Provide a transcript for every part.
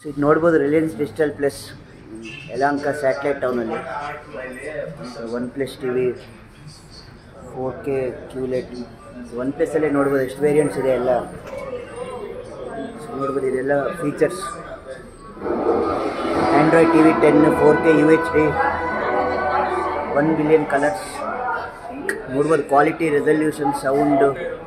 ಇದು ನೋಡ್ಬೋದು Reliance Digital plus Yelahanka satellite ಟೌನಲ್ಲಿ OnePlus T V four K QLED ಒನ್ ಪ್ಲಸ್ಸಲ್ಲೇ ನೋಡ್ಬೋದು ಎಷ್ಟು ವೇರಿಯಂಟ್ಸ್ ಇದೆ ಎಲ್ಲ So, ನೋಡ್ಬೋದು ಇದೆಲ್ಲ features Android T V ten four K U H D one billion colours ನೋಡ್ಬೋದು quality resolution sound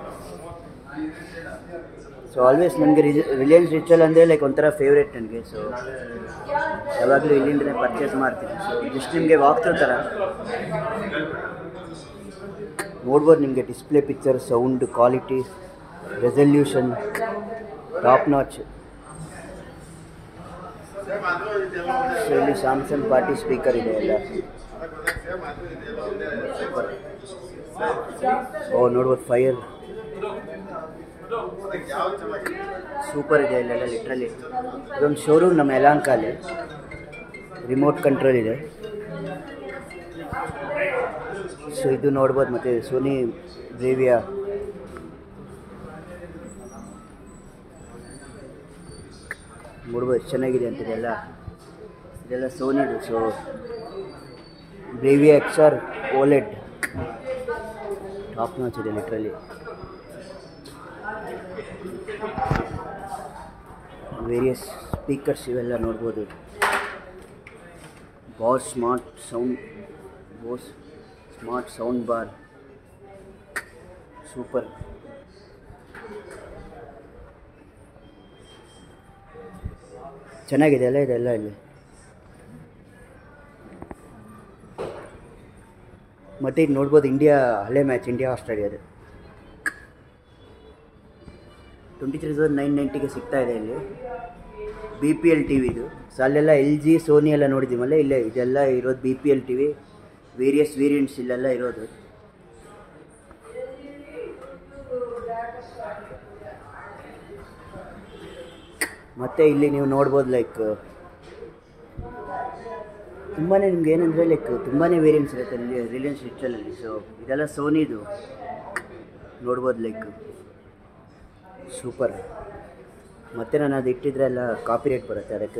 so always ನನಗೆ ರಿಲಯನ್ಸ್ ಡಿಜಿಟಲ್ ಅಂದರೆ ಲೈಕ್ ಒಂಥರ ಫೇವ್ರೇಟ್ ನನಗೆ ಸೊ ಯಾವಾಗಲೂ ಇಲ್ಲಿಂದಲೇ ಪರ್ಚೇಸ್ ಮಾಡ್ತೀನಿ ಸೊ ಜಸ್ಟ್ ನಿಮಗೆ ವಾಕ್ತೃ ಥರ ನೋಡ್ಬೋದು ನಿಮಗೆ display picture sound quality resolution top notch so ಇಲ್ಲಿ ಸ್ಯಾಮ್ಸಂಗ್ ಪಾರ್ಟಿ ಸ್ಪೀಕರ್ ಇದೆ ಎಲ್ಲ ಓ ನೋಡ್ಬೋದು ಫೈರ್ ಸೂಪರ್ ಇದೆ ಇಲ್ಲೆಲ್ಲ ಲಿಟ್ರಲಿ ಇದೊಂದು ಶೋರೂಮ್ ನಮ್ಮ ಯಲಹಂಕಲ್ಲಿ ರಿಮೋಟ್ ಕಂಟ್ರೋಲ್ ಇದೆ ಸೊ ಇದು ನೋಡ್ಬೋದು ಮತ್ತು ಸೋನಿ ಬ್ರೇವಿಯಾ ನೋಡ್ಬೋದು ಎಷ್ಟು ಚೆನ್ನಾಗಿದೆ ಅಂತ ಇದೆಲ್ಲ ಇದೆಲ್ಲ ಸೋನಿದು so Bravia X R OLED top notch ಇದೆ ಲಿಟ್ರಲಿ ವೇರಿಯಸ್ ಸ್ಪೀಕರ್ಸ್ ಇವೆಲ್ಲ ನೋಡ್ಬೋದು Bose smart sound Bose smart sound bar super ಚೆನ್ನಾಗಿದೆ ಅಲ್ಲ ಇದೆಲ್ಲ ಇಲ್ಲಿ ಮತ್ತು ಇದು ನೋಡ್ಬೋದು ಇಂಡಿಯಾ ಹಳೆ ಮ್ಯಾಚ್ ಇಂಡಿಯಾ ಆಸ್ಟ್ರೇಲಿಯಾದು ಟ್ವೆಂಟಿ ತ್ರೀ ತೌಸಂಡ್ ನೈನ್ ನೈಂಟಿಗೆ ಸಿಗ್ತಾ ಇದೆ ಇಲ್ಲಿ ಬಿ ಪಿ ಎಲ್ ಟಿ ವಿದು ಸೊ ಅಲ್ಲೆಲ್ಲ ಎಲ್ ಜಿ ಸೋನಿ ಎಲ್ಲ ನೋಡಿದ್ದೀವಲ್ಲ ಇಲ್ಲೇ ಇದೆಲ್ಲ ಇರೋದು B P L T V various variants ಇಲ್ಲೆಲ್ಲ ಇರೋದು ಮತ್ತು ಇಲ್ಲಿ ನೀವು ನೋಡ್ಬೋದು ಲೈಕ್ ತುಂಬಾ ನಿಮ್ಗೆ ಏನಂದರೆ ಲೈಕ್ ತುಂಬಾ ವೇರಿಯಂಟ್ಸ್ ಇರುತ್ತೆ ಇಲ್ಲಿ ರಿಲಯನ್ಸ್ ಡಿಜಿಟಲಲ್ಲಿ ಸೊ ಇದೆಲ್ಲ ಸೋನಿದು ನೋಡ್ಬೋದು ಲೈಕ್ ಸೂಪರ್ ಮತ್ತೆ ನಾನು ಅದು ಇಟ್ಟಿದ್ರೆ ಎಲ್ಲ ಕಾಪಿ ರೇಟ್ ಬರುತ್ತೆ ಅದಕ್ಕೆ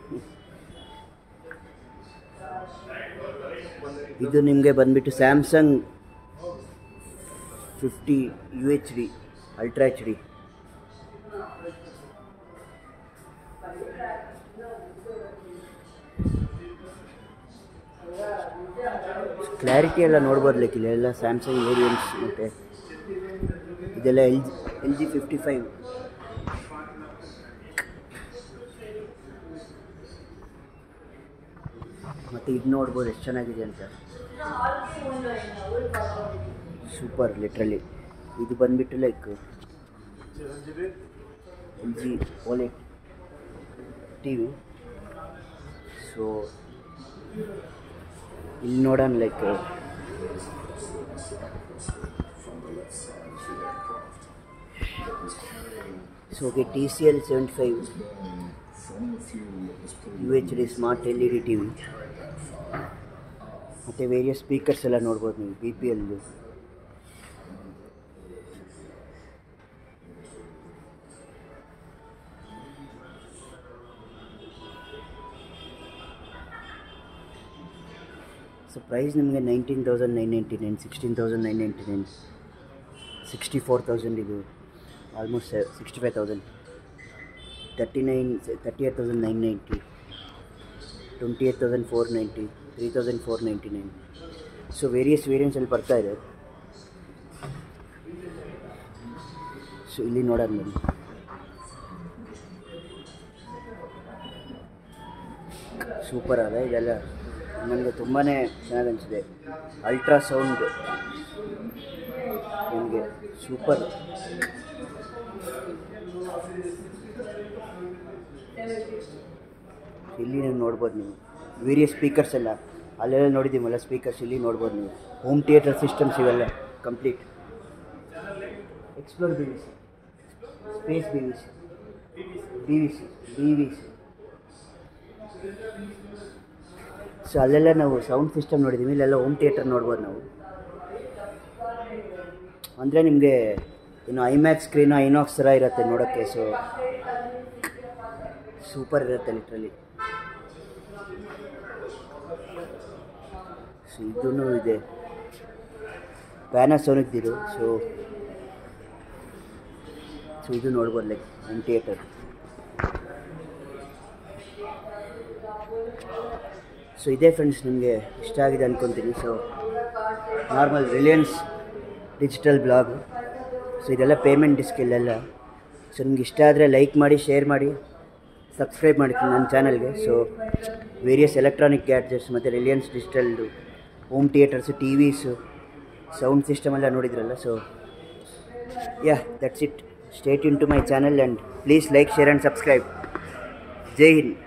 ಇದು ನಿಮಗೆ ಬಂದುಬಿಟ್ಟು Samsung fifty U H D ultra H D clarity ಎಲ್ಲ ನೋಡ್ಬೋದು ಲೈಕ್ ಇಲ್ಲೆಲ್ಲ ಸ್ಯಾಮ್ಸಂಗ್ ವೇರಿಯಂಟ್ಸ್ ಮತ್ತು ಇದೆಲ್ಲ L G L G fifty five ಮತ್ತು ಇದು ನೋಡ್ಬೋದು ಎಷ್ಟು ಚೆನ್ನಾಗಿದೆ ಅಂತ ಸೂಪರ್ ಲಿಟ್ರಲಿ ಇದು ಬಂದುಬಿಟ್ಟು like L G OLED T V so ಇಲ್ಲಿ ನೋಡೋಣ like so okay T C L seventy five U H D smart L E D T V ಮತ್ತು ವೇರಿಯಸ್ ಸ್ಪೀಕರ್ಸ್ ಎಲ್ಲ ನೋಡ್ಬೋದು ನೀವು ಬಿ ಪಿ ಎಲ್ದು ಸೊ ಪ್ರೈಸ್ ನಿಮಗೆ nineteen thousand nine ninety nine sixteen thousand nine ninety nine sixty four thousand ಇದು almost sixty five thousand thirty nine thirty eight thousand nine ninety twenty eight thousand four ninety three thousand four ninety nine so various ವೇರಿಯಂಟ್ಸಲ್ಲಿ ಬರ್ತಾ ಇದೆ so ಇಲ್ಲಿ ನೋಡೋಣ ನೋಡಿ super ಅದ ಇದೆಲ್ಲ ನನಗೆ ತುಂಬಾ ಚೆನ್ನಾಗಿ ಅನಿಸಿದೆ ಅಲ್ಟ್ರಾ ಸೌಂಡ್ ನಿಮಗೆ ಸೂಪರ್ ಇಲ್ಲಿ ನೀವು ನೋಡ್ಬೋದು ನೀವು ವೇರಿಯಸ್ ಸ್ಪೀಕರ್ಸ್ ಎಲ್ಲ ಅಲ್ಲೆಲ್ಲ ನೋಡಿದ್ದೀವಲ್ಲ ಸ್ಪೀಕರ್ಸ್ ಇಲ್ಲಿ ನೋಡ್ಬೋದು ನೀವು ಹೋಮ್ ಥಿಯೇಟರ್ ಸಿಸ್ಟಮ್ಸ್ ಇವೆಲ್ಲ complete explore B V C space B V C B V C B V C so ಅಲ್ಲೆಲ್ಲ ನಾವು ಸೌಂಡ್ ಸಿಸ್ಟಮ್ ನೋಡಿದ್ದೀವಿ ಇಲ್ಲೆಲ್ಲ ಹೋಮ್ ಥಿಯೇಟರ್ ನೋಡ್ಬೋದು ನಾವು ಅಂದರೆ ನಿಮಗೆ ಇನ್ನು ಐಮ್ಯಾಕ್ಸ್ ಸ್ಕ್ರೀನು ಐನಾಕ್ಸ್ ಥರ ಇರುತ್ತೆ ನೋಡೋಕ್ಕೆ ಸೊ ಸೂಪರ್ ಇರುತ್ತೆ ಲಿಟ್ರಲಿ ಸೊ ಇದೂ ಇದೆ ಪ್ಯಾನಾಸೋನಿಕ್ದಿದು ಸೊ ಸೊ ಇದು ನೋಡ್ಬೋದು ಲೈಕ್ ಹೋಮ್ ಥಿಯೇಟರ್ ಸೊ ಇದೇ ಫ್ರೆಂಡ್ಸ್ ನಿಮಗೆ ಇಷ್ಟ ಆಗಿದೆ ಅಂದ್ಕೊತೀನಿ so normal Reliance Digital blog so ಇದೆಲ್ಲ ಪೇಮೆಂಟ್ ಡಿಸ್ಕ್ ಇಲ್ಲೆಲ್ಲ ಸೊ ನಿಮ್ಗೆ ಇಷ್ಟ ಆದರೆ ಲೈಕ್ ಮಾಡಿ ಶೇರ್ ಮಾಡಿ ಸಬ್ಸ್ಕ್ರೈಬ್ ಮಾಡ್ತೀನಿ ನನ್ನ ಚಾನಲ್ಗೆ ಸೊ ವೇರಿಯಸ್ ಎಲೆಕ್ಟ್ರಾನಿಕ್ ಗ್ಯಾಡ್ಜೆಟ್ಸ್ ಮತ್ತು ರಿಲಯನ್ಸ್ ಡಿಜಿಟಲ್ದು home theatres TVs sound system ಎಲ್ಲ ನೋಡಿದ್ರಲ್ಲ so ya that's it stay in to my channel and please like share and subscribe Jai Hind